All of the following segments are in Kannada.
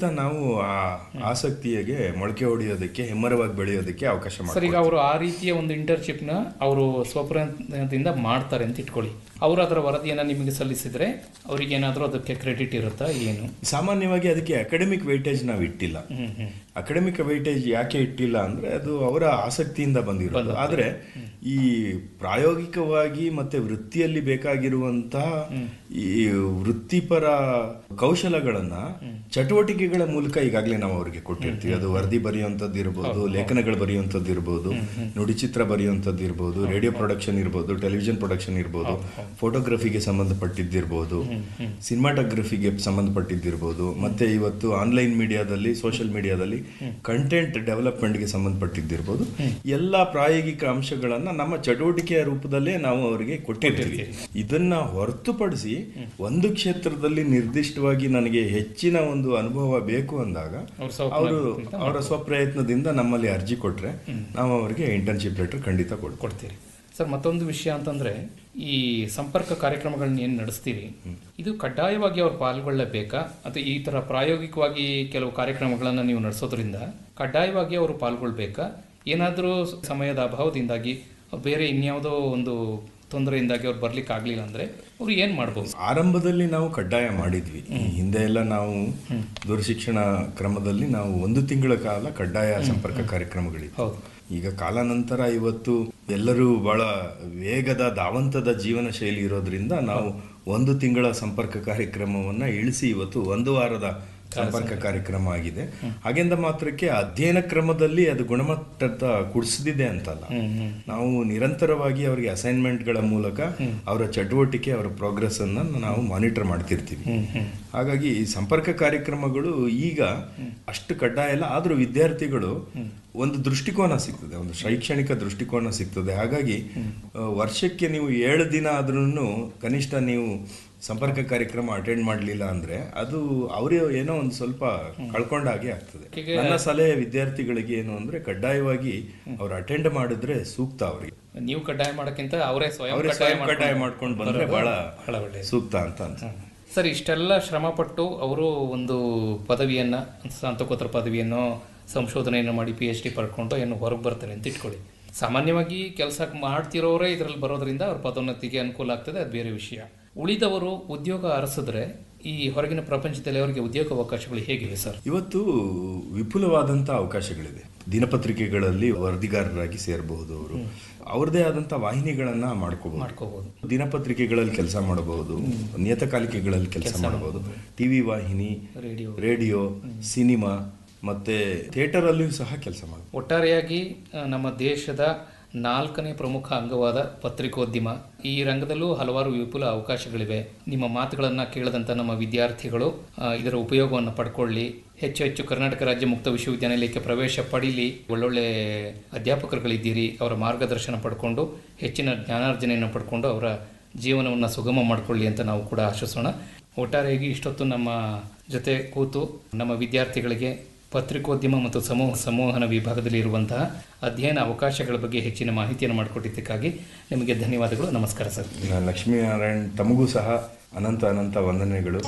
ಖಂಡಿತ ನಾವು ಆ ಆಸಕ್ತಿಗೆ ಮೊಳಕೆ ಹೊಡೆಯೋದಕ್ಕೆ ಹೆಮ್ಮರವಾಗಿ ಬೆಳೆಯೋದಕ್ಕೆ ಅವಕಾಶ ಸರ್ ಮಾಡಿ ಈಗ ಅವರು ಆ ರೀತಿಯ ಒಂದು ಇಂಟರ್ನ್ಶಿಪ್ನ ಅವರು ಸ್ವಪ್ರಯತ್ನದಿಂದ ಮಾಡ್ತಾರೆ ಅಂತ ಇಟ್ಕೊಳ್ಳಿ ಅವರು ಅದರ ವರದಿಯನ್ನು ನಿಮಗೆ ಸಲ್ಲಿಸಿದ್ರೆ ಅವರಿಗೆ ಏನಾದರೂ ಅದಕ್ಕೆ ಕ್ರೆಡಿಟ್ ಇರುತ್ತಾ ಏನು ಸಾಮಾನ್ಯವಾಗಿ ಅದಕ್ಕೆ ಅಕಾಡೆಮಿಕ್ ವೈಟೇಜ್ ನಾವು ಇಟ್ಟಿಲ್ಲ ಅಕಾಡೆಮಿಕ್ ವೈಟೇಜ್ ಯಾಕೆ ಇಟ್ಟಿಲ್ಲ ಅಂದ್ರೆ ಅದು ಅವರ ಆಸಕ್ತಿಯಿಂದ ಬಂದಿರೋದು ಆದ್ರೆ ಈ ಪ್ರಾಯೋಗಿಕವಾಗಿ ಮತ್ತೆ ವೃತ್ತಿಯಲ್ಲಿ ಬೇಕಾಗಿರುವಂತಹ ಈ ವೃತ್ತಿಪರ ಕೌಶಲಗಳನ್ನ ಚಟುವಟಿಕೆಗಳ ಮೂಲಕ ಈಗಾಗಲೇ ನಾವು ಅವರಿಗೆ ಕೊಟ್ಟಿರ್ತೀವಿ ಅದು ವರದಿ ಬರೆಯುವಂಥದ್ದು ಇರ್ಬೋದು ಲೇಖನಗಳು ಬರೆಯುವಂಥದ್ದು ಇರ್ಬೋದು ನುಡಿಚಿತ್ರ ಬರೆಯುವಂಥದ್ದು ಇರ್ಬೋದು ರೇಡಿಯೋ ಪ್ರೊಡಕ್ಷನ್ ಇರ್ಬೋದು ಟೆಲಿವಿಷನ್ ಪ್ರೊಡಕ್ಷನ್ ಇರ್ಬೋದು ಫೋಟೋಗ್ರಫಿಗೆ ಸಂಬಂಧಪಟ್ಟಿದ್ದಿರ್ಬೋದು ಸಿನಿಮಾಟೋಗ್ರಫಿಗೆ ಸಂಬಂಧಪಟ್ಟಿದ್ದಿರ್ಬೋದು ಮತ್ತೆ ಇವತ್ತು ಆನ್ಲೈನ್ ಮೀಡಿಯಾದಲ್ಲಿ ಸೋಷಿಯಲ್ ಮೀಡಿಯಾದಲ್ಲಿ ಕಂಟೆಂಟ್ ಡೆವಲಪ್ಮೆಂಟ್ಗೆ ಸಂಬಂಧಪಟ್ಟಿದ್ದಿರ್ಬೋದು ಎಲ್ಲ ಪ್ರಾಯೋಗಿಕ ಅಂಶಗಳನ್ನ ನಮ್ಮ ಚಟುವಟಿಕೆಯ ರೂಪದಲ್ಲೇ ನಾವು ಅವರಿಗೆ ಕೊಟ್ಟಿರ್ತೀವಿ ಇದನ್ನ ಹೊರತುಪಡಿಸಿ ಒಂದು ಕ್ಷೇತ್ರದಲ್ಲಿ ನಿರ್ದಿಷ್ಟವಾಗಿ ನನಗೆ ಹೆಚ್ಚಿನ ಒಂದು ಅನುಭವ ಬೇಕು ಅಂದಾಗ ಅವ್ರ ಸ್ವಪ್ನ ಅವರು ಅವರ ಸ್ವಪ್ರಯತ್ನದಿಂದ ನಮ್ಮಲ್ಲಿ ಅರ್ಜಿ ಕೊಟ್ರೆ ನಾವು ಅವರಿಗೆ ಇಂಟರ್ನ್ಶಿಪ್ ಲೆಟರ್ ಖಂಡಿತ ಕೊಡ್ತೀವಿ ಕೊಡ್ತೀರಿ ಸರ್ ಮತ್ತೊಂದು ವಿಷಯ ಅಂತಂದ್ರೆ ಈ ಸಂಪರ್ಕ ಕಾರ್ಯಕ್ರಮಗಳನ್ನ ಏನು ನಡೆಸ್ತೀರಿ ಇದು ಕಡ್ಡಾಯವಾಗಿ ಅವ್ರು ಪಾಲ್ಗೊಳ್ಳಬೇಕಾ ಅಥವಾ ಈ ಥರ ಪ್ರಾಯೋಗಿಕವಾಗಿ ಕೆಲವು ಕಾರ್ಯಕ್ರಮಗಳನ್ನು ನೀವು ನಡೆಸೋದ್ರಿಂದ ಕಡ್ಡಾಯವಾಗಿ ಅವರು ಪಾಲ್ಗೊಳ್ಬೇಕಾ ಏನಾದರೂ ಸಮಯದ ಅಭಾವದಿಂದಾಗಿ ಬೇರೆ ಇನ್ಯಾವುದೋ ಒಂದು ತೊಂದರೆಯಿಂದಾಗಿ ಅವ್ರು ಬರ್ಲಿಕ್ಕೆ ಆಗ್ಲಿಲ್ಲ ಅಂದ್ರೆ ಅವ್ರು ಏನು ಮಾಡ್ಬೋದು ಆರಂಭದಲ್ಲಿ ನಾವು ಕಡ್ಡಾಯ ಮಾಡಿದ್ವಿ ಈ ಹಿಂದೆ ಎಲ್ಲ ನಾವು ದೂರಶಿಕ್ಷಣ ಕ್ರಮದಲ್ಲಿ ನಾವು ಒಂದು ತಿಂಗಳ ಕಾಲ ಕಡ್ಡಾಯ ಸಂಪರ್ಕ ಕಾರ್ಯಕ್ರಮಗಳಿವೆ ಹೌದು ಈಗ ಕಾಲಾನಂತರ ಇವತ್ತು ಎಲ್ಲರೂ ಬಹಳ ವೇಗದ ಧಾವಂತದ ಜೀವನ ಶೈಲಿ ಇರೋದ್ರಿಂದ ನಾವು ಒಂದು ತಿಂಗಳ ಸಂಪರ್ಕ ಕಾರ್ಯಕ್ರಮವನ್ನ ಇಳಿಸಿ ಇವತ್ತು ಒಂದು ವಾರದ ಸಂಪರ್ಕ ಕಾರ್ಯಕ್ರಮ ಆಗಿದೆ ಹಾಗೆಂದ ಮಾತ್ರಕ್ಕೆ ಅಧ್ಯಯನ ಕ್ರಮದಲ್ಲಿ ಅದು ಗುಣಮಟ್ಟದ ಕುಡಿಸದಿದೆ ಅಂತಲ್ಲ ನಾವು ನಿರಂತರವಾಗಿ ಅವರಿಗೆ ಅಸೈನ್ಮೆಂಟ್ಗಳ ಮೂಲಕ ಅವರ ಚಟುವಟಿಕೆ ಅವರ ಪ್ರೋಗ್ರೆಸ್ ಅನ್ನ ನಾವು ಮಾನಿಟರ್ ಮಾಡ್ತಿರ್ತೀವಿ ಹಾಗಾಗಿ ಈ ಸಂಪರ್ಕ ಕಾರ್ಯಕ್ರಮಗಳು ಈಗ ಅಷ್ಟು ಕಡ್ಡಾಯ ಇಲ್ಲ ಆದ್ರೂ ವಿದ್ಯಾರ್ಥಿಗಳು ಒಂದು ದೃಷ್ಟಿಕೋನ ಸಿಗ್ತದೆ ಒಂದು ಶೈಕ್ಷಣಿಕ ದೃಷ್ಟಿಕೋನ ಸಿಗ್ತದೆ ಹಾಗಾಗಿ ಆ, ವರ್ಷಕ್ಕೆ ನೀವು ಏಳು ದಿನ ಆದ್ರೂ ಕನಿಷ್ಠ ನೀವು ಸಂಪರ್ಕ ಕಾರ್ಯಕ್ರಮ ಅಟೆಂಡ್ ಮಾಡಲಿಲ್ಲ ಅಂದ್ರೆ ಅದು ಅವರೇ ಏನೋ ಒಂದು ಸ್ವಲ್ಪ ಕಳ್ಕೊಂಡ ಹಾಗೆ ಆಗ್ತದೆ ನನ್ನ ಸಲಹೆ ವಿದ್ಯಾರ್ಥಿಗಳಿಗೆ ಏನು ಅಂದ್ರೆ ಕಡ್ಡಾಯವಾಗಿ ಅವ್ರು ಅಟೆಂಡ್ ಮಾಡಿದ್ರೆ ಸೂಕ್ತ ಅವರಿಗೆ ನೀವು ಕಡ್ಡಾಯ ಮಾಡೋಕ್ಕಿಂತ ಅವರೇ ಸ್ವಯಂ ಅವರೇ ಕಡ್ಡಾಯ ಸ್ವಯಂ ಕಡ್ಡಾಯ ಮಾಡ್ಕೊಂಡು ಬಂದ್ರೆ ಬಹಳ ಬಹಳ ಒಳ್ಳೆಯದು ಸೂಕ್ತ ಅಂತ ಅಂತ ಸರ್ ಇಷ್ಟೆಲ್ಲ ಶ್ರಮಪಟ್ಟು ಅವರು ಒಂದು ಪದವಿಯನ್ನು ಸ್ನಾತಕೋತ್ತರ ಪದವಿಯನ್ನು ಸಂಶೋಧನೆಯನ್ನು ಮಾಡಿ ಪಿ ಎಚ್ ಡಿ ಪಡ್ಕೊಂಡು ಏನು ಹೊರಗೆ ಬರ್ತಾರೆ ಅಂತ ಇಟ್ಕೊಳ್ಳಿ ಸಾಮಾನ್ಯವಾಗಿ ಕೆಲಸ ಮಾಡ್ತಿರೋರೇ ಇದರಲ್ಲಿ ಬರೋದ್ರಿಂದ ಅವ್ರ ಪದೋನ್ನತಿಗೆ ಅನುಕೂಲ ಆಗ್ತದೆ ಅದು ಬೇರೆ ವಿಷಯ ಉಳಿದವರು ಉದ್ಯೋಗ ಅರಸಿದ್ರೆ ಈ ಹೊರಗಿನ ಪ್ರಪಂಚದಲ್ಲಿ ಅವರಿಗೆ ಉದ್ಯೋಗ ಅವಕಾಶಗಳು ಹೇಗಿವೆ ಸರ್ ಇವತ್ತು ವಿಪುಲವಾದಂಥ ಅವಕಾಶಗಳಿದೆ ದಿನಪತ್ರಿಕೆಗಳಲ್ಲಿ ವರದಿಗಾರರಾಗಿ ಸೇರಬಹುದು ಅವರು ಅವ್ರದೇ ಆದಂಥ ವಾಹಿನಿಗಳನ್ನ ಮಾಡ್ಕೋಬಹುದು ಮಾಡ್ಕೋಬಹುದು ದಿನಪತ್ರಿಕೆಗಳಲ್ಲಿ ಕೆಲಸ ಮಾಡಬಹುದು ನಿಯತಕಾಲಿಕೆಗಳಲ್ಲಿ ಕೆಲಸ ಮಾಡಬಹುದು ಟಿವಿ ವಾಹಿನಿ ರೇಡಿಯೋ ರೇಡಿಯೋ ಸಿನಿಮಾ ಮತ್ತೆ ಥಿಯೇಟರ್ ಅಲ್ಲಿಯೂ ಸಹ ಕೆಲಸ ಮಾಡಬಹುದು ಒಟ್ಟಾರೆಯಾಗಿ ಆ, ನಮ್ಮ ದೇಶದ ನಾಲ್ಕನೇ ಪ್ರಮುಖ ಅಂಗವಾದ ಪತ್ರಿಕೋದ್ಯಮ ಈ ರಂಗದಲ್ಲೂ ಹಲವಾರು ವಿಪುಲ ಅವಕಾಶಗಳಿವೆ ನಿಮ್ಮ ಮಾತುಗಳನ್ನು ಕೇಳದಂಥ ನಮ್ಮ ವಿದ್ಯಾರ್ಥಿಗಳು ಆ, ಇದರ ಉಪಯೋಗವನ್ನು ಪಡ್ಕೊಳ್ಳಿ ಹೆಚ್ಚು ಹೆಚ್ಚು ಕರ್ನಾಟಕ ರಾಜ್ಯ ಮುಕ್ತ ವಿಶ್ವವಿದ್ಯಾನಿಲಯಕ್ಕೆ ಪ್ರವೇಶ ಪಡೀಲಿ ಒಳ್ಳೊಳ್ಳೆ ಅಧ್ಯಾಪಕರುಗಳಿದ್ದೀರಿ ಅವರ ಮಾರ್ಗದರ್ಶನ ಪಡ್ಕೊಂಡು ಹೆಚ್ಚಿನ ಜ್ಞಾನಾರ್ಜನೆಯನ್ನು ಪಡ್ಕೊಂಡು ಅವರ ಜೀವನವನ್ನು ಸುಗಮ ಮಾಡಿಕೊಳ್ಳಿ ಅಂತ ನಾವು ಕೂಡ ಆಶಿಸೋಣ ಒಟ್ಟಾರೆಯಾಗಿ ಇಷ್ಟೊತ್ತು ನಮ್ಮ ಜೊತೆ ಕೂತು ನಮ್ಮ ವಿದ್ಯಾರ್ಥಿಗಳಿಗೆ ಪತ್ರಿಕೋದ್ಯಮ ಮತ್ತು ಸಮೂಹ ಸಂವಹನ ವಿಭಾಗದಲ್ಲಿ ಇರುವಂತಹ ಅಧ್ಯಯನ ಅವಕಾಶಗಳ ಬಗ್ಗೆ ಹೆಚ್ಚಿನ ಮಾಹಿತಿಯನ್ನು ಮಾಡಿಕೊಟ್ಟಿದ್ದಕ್ಕಾಗಿ ನಿಮಗೆ ಧನ್ಯವಾದಗಳು ನಮಸ್ಕಾರ ಸರ್ ಲಕ್ಷ್ಮೀನಾರಾಯಣ್ ತಮಗೂ ಸಹ ಅನಂತ ಅನಂತ ವಂದನೆಗಳು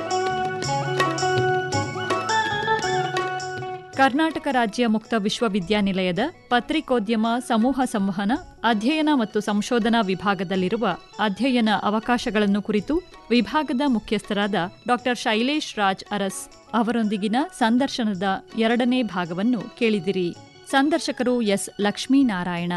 ಕರ್ನಾಟಕ ರಾಜ್ಯ ಮುಕ್ತ ವಿಶ್ವವಿದ್ಯಾನಿಲಯದ ಪತ್ರಿಕೋದ್ಯಮ ಸಮೂಹ ಸಂವಹನ ಅಧ್ಯಯನ ಮತ್ತು ಸಂಶೋಧನಾ ವಿಭಾಗದಲ್ಲಿರುವ ಅಧ್ಯಯನ ಅವಕಾಶಗಳನ್ನು ಕುರಿತು ವಿಭಾಗದ ಮುಖ್ಯಸ್ಥರಾದ ಡಾ ಶೈಲೇಶ್ ರಾಜ್ ಅರಸ್ ಅವರೊಂದಿಗಿನ ಸಂದರ್ಶನದ ಎರಡನೇ ಭಾಗವನ್ನು ಕೇಳಿದಿರಿ ಸಂದರ್ಶಕರು ಎಸ್ ಲಕ್ಷ್ಮೀನಾರಾಯಣ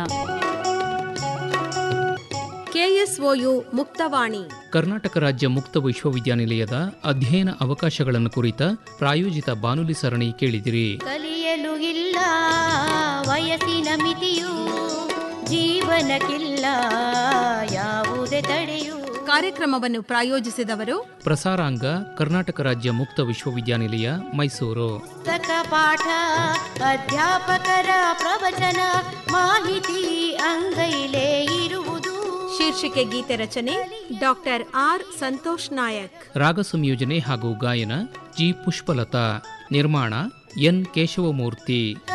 ಕೆಎಸ್ಒಯು ಮುಕ್ತವಾಣಿ ಕರ್ನಾಟಕ ರಾಜ್ಯ ಮುಕ್ತ ವಿಶ್ವವಿದ್ಯಾನಿಲಯದ ಅಧ್ಯಯನ ಅವಕಾಶಗಳನ್ನು ಕುರಿತ ಪ್ರಾಯೋಜಿತ ಬಾನುಲಿ ಸರಣಿ ಕೇಳಿದಿರಿ ಕಲಿಯಲು ಇಲ್ಲ ವಯಸ್ಸಿನ ಮಿತಿಯು ಜೀವನಕ್ಕಿಲ್ಲ ಯಾವುದೇ ತಡೆಯು ಕಾರ್ಯಕ್ರಮವನ್ನು ಪ್ರಾಯೋಜಿಸಿದವರು ಪ್ರಸಾರಾಂಗ ಕರ್ನಾಟಕ ರಾಜ್ಯ ಮುಕ್ತ ವಿಶ್ವವಿದ್ಯಾನಿಲಯ ಮೈಸೂರು ಪುಸ್ತಕ ಪಾಠ ಅಧ್ಯಾಪಕರ ಪ್ರವಚನ ಮಾಹಿತಿ ಅಂಗೈಲೇ ಇರುವುದು ಶೀರ್ಷಿಕೆ ಗೀತೆ ರಚನೆ ಡಾಕ್ಟರ್ ಆರ್ ಸಂತೋಷ್ ನಾಯಕ್ ರಾಗ ಸಂಯೋಜನೆ ಹಾಗೂ ಗಾಯನ ಜಿ ಪುಷ್ಪಲತಾ ನಿರ್ಮಾಣ ಎನ್ ಕೇಶವಮೂರ್ತಿ